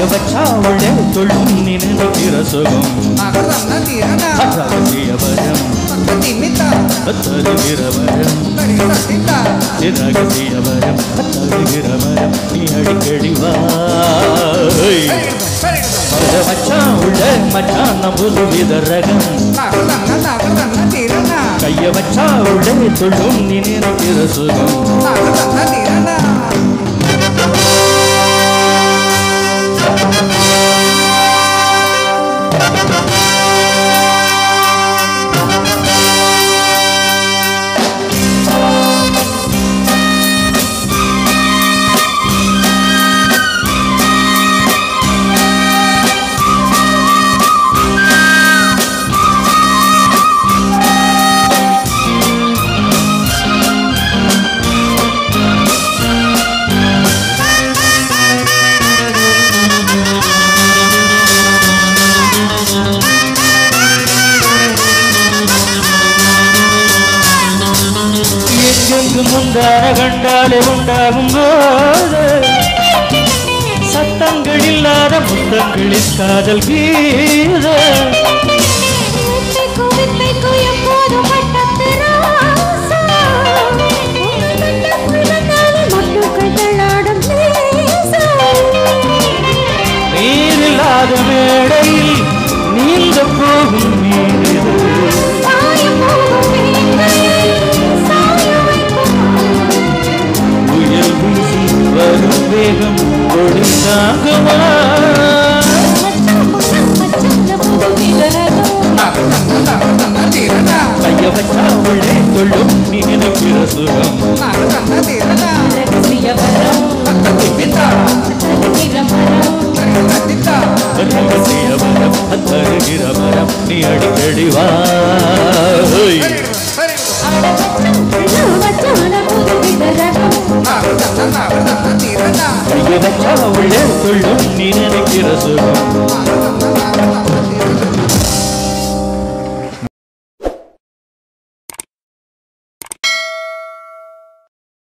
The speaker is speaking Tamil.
வச்சா உள்ளே சொல்லும் நீ நினைக்கிற சுகம் நகரம்னா தீரனா ரகசிய வரம் திமித்தா தருகிற வரம் தடி தட்டித்தா ரகசிய வரம் தருகிற வரம் நீ அடிக்கடி வா மத மச்சான் உள்ள மச்சான் நம்புது வித ரகம் நகரம்னா நகரம்னா தீரனா கைய வச்சா உள்ளே சொல்லும் நீ நினைக்கிற சுகம் நகரம்னா தீரனா எங்கெங்கு முந்தான கண்டாலே உண்டாகும் போது சத்தங்கள் இல்லாத முத்தங்களில் காதல் கீத நீரில்லாத மேடையில் நீந்த போகும் நீரிது புயல் வீசி வரும் வேகம் ஒளி தாங்குமா நகரம்னா நகரம்னா தீரனா கைய வச்சா உள்ளே சொல்லும் நீ நினைக்கிற சுகம் நகரம்னா தீரனா திமித்தா தடி தட்டித்தா ரகசிய மரம் தருகிற மரம் நீ அடிக்கடி வா ஹோய். நகரம்னா நகரம்னா தீரனா கைய வச்சா உள்ளே சொல்லும் நீ நினைக்கிற சுகம் நகரம்னா